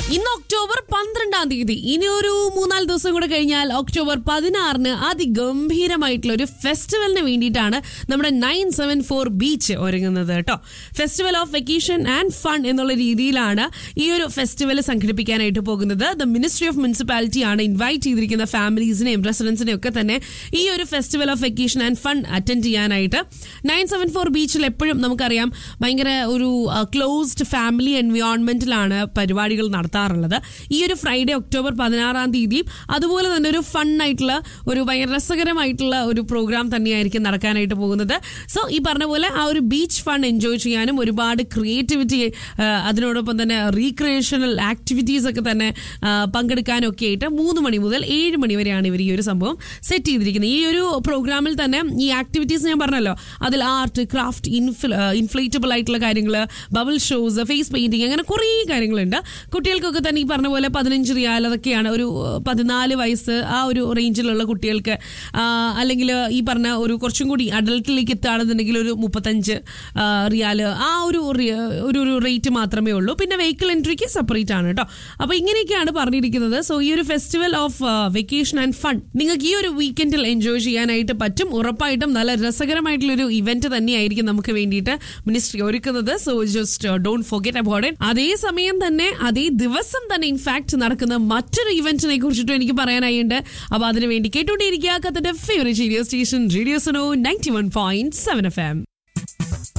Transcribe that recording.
ഇന്ന് ഒക്ടോബർ പന്ത്രണ്ടാം തീയതി ഇനി ഒരു മൂന്നാല് ദിവസം കൂടെ കഴിഞ്ഞാൽ ഒക്ടോബർ പതിനാറിന് അതിഗംഭീരമായിട്ടുള്ള ഒരു ഫെസ്റ്റിവലിന് വേണ്ടിയിട്ടാണ് നമ്മുടെ നയൻ സെവൻ ഫോർ ബീച്ച് ഒരുങ്ങുന്നത് കേട്ടോ festival of vacation and fun എന്നുള്ള രീതിയിലാണ് ഈ ഒരു ഫെസ്റ്റിവൽ സംഘടിപ്പിക്കാനായിട്ട് പോകുന്നത് ദ മിനിസ്ട്രി ഓഫ് മുനിസിപ്പാലിറ്റി ആണ് ഇൻവൈറ്റ് ചെയ്തിരിക്കുന്ന ഫാമിലീസിനെയും റെസിഡൻസിനെയും ഒക്കെ തന്നെ ഈ ഒരു festival of vacation and fun attend ചെയ്യാനായിട്ട് നയൻ സെവൻ ഫോർ ബീച്ചിൽ എപ്പോഴും നമുക്കറിയാം ഭയങ്കര ഒരു ക്ലോസ്ഡ് ഫാമിലി എൻവയോൺമെന്റിലാണ് പരിപാടികൾ നടത്താറുള്ളത് ഈ ഒരു ഫ്രൈഡേ ഒക്ടോബർ പതിനാറാം തീയതിയും അതുപോലെ തന്നെ ഒരു ഫൺ ആയിട്ടുള്ള ഒരു ഭയങ്കര രസകരമായിട്ടുള്ള ഒരു പ്രോഗ്രാം തന്നെയായിരിക്കും നടക്കാനായിട്ട് പോകുന്നത് സോ ഈ പറഞ്ഞ പോലെ ആ ഒരു ബീച്ച് ഫൺ എൻജോയ് ചെയ്യാനും ഒരുപാട് ക്രിയേറ്റിവിറ്റി അതിനോടൊപ്പം തന്നെ റീക്രിയേഷണൽ ആക്ടിവിറ്റീസ് ഒക്കെ തന്നെ ആ, പങ്കെടുക്കാനും ഒക്കെ ആയിട്ട് മൂന്ന് മണി മുതൽ ഏഴ് മണി വരെയാണ് ഇവർ ഈ ഒരു സംഭവം സെറ്റ് ചെയ്തിരിക്കുന്നത് ഈ ഒരു പ്രോഗ്രാമിൽ തന്നെ ഈ ആക്ടിവിറ്റീസ് ഞാൻ പറഞ്ഞല്ലോ അതിൽ ആർട്ട് ക്രാഫ്റ്റ് ഇൻഫ്ലേറ്റബിൾ ആയിട്ടുള്ള കാര്യങ്ങൾ ബബിൾ ഷോസ് ഫേസ് പെയിന്റിങ് അങ്ങനെ കുറേ കാര്യങ്ങളുണ്ട് കുട്ടികൾക്കൊക്കെ തന്നെ ഈ പറഞ്ഞ പോലെ പതിനഞ്ച് റിയാൽ അതൊക്കെയാണ് ഒരു ആ, പതിനാല് വയസ്സ് ആ ഒരു റേഞ്ചിലുള്ള കുട്ടികൾക്ക് അല്ലെങ്കിൽ ഈ പറഞ്ഞ ഒരു കുറച്ചും കൂടി അഡൽട്ടിലേക്ക് എത്തുകയാണെന്നുണ്ടെങ്കിൽ ഒരു മുപ്പത്തഞ്ച് റിയാൽ ആ ഒരു റി- ഒരു ഒരു റേറ്റ് മാത്രമേ ഉള്ളൂ പിന്നെ വെഹിക്കിൾ എൻട്രിക്ക് സെപ്പറേറ്റ് ആണ് കേട്ടോ അപ്പൊ ഇങ്ങനെയൊക്കെയാണ് പറഞ്ഞിരിക്കുന്നത് സോ ഈ ഒരു festival of vacation and fun നിങ്ങൾക്ക് ഈ ഒരു വീക്കെൻഡിൽ എൻജോയ് ചെയ്യാനായിട്ട് പറ്റും ഉറപ്പായിട്ടും നല്ല രസകരമായിട്ടുള്ള ഒരു ഇവന്റ് തന്നെയായിരിക്കും നമുക്ക് വേണ്ടിയിട്ട് മിനിസ്ട്രി ഒരുക്കുന്നത് so just don't forget about it അതേസമയം തന്നെ അതേ ദിവസം തന്നെ ഇൻഫാക്ട് നടക്കുന്ന മറ്റൊരു ഇവന്റിനെ കുറിച്ചിട്ടും എനിക്ക് പറയാനായിട്ടുണ്ട് അപ്പൊ അതിനു വേണ്ടി കേട്ടുകൊണ്ടിരിക്കുക കത്തിന്റെ favourite radio station radio Suno ninety one point seven F M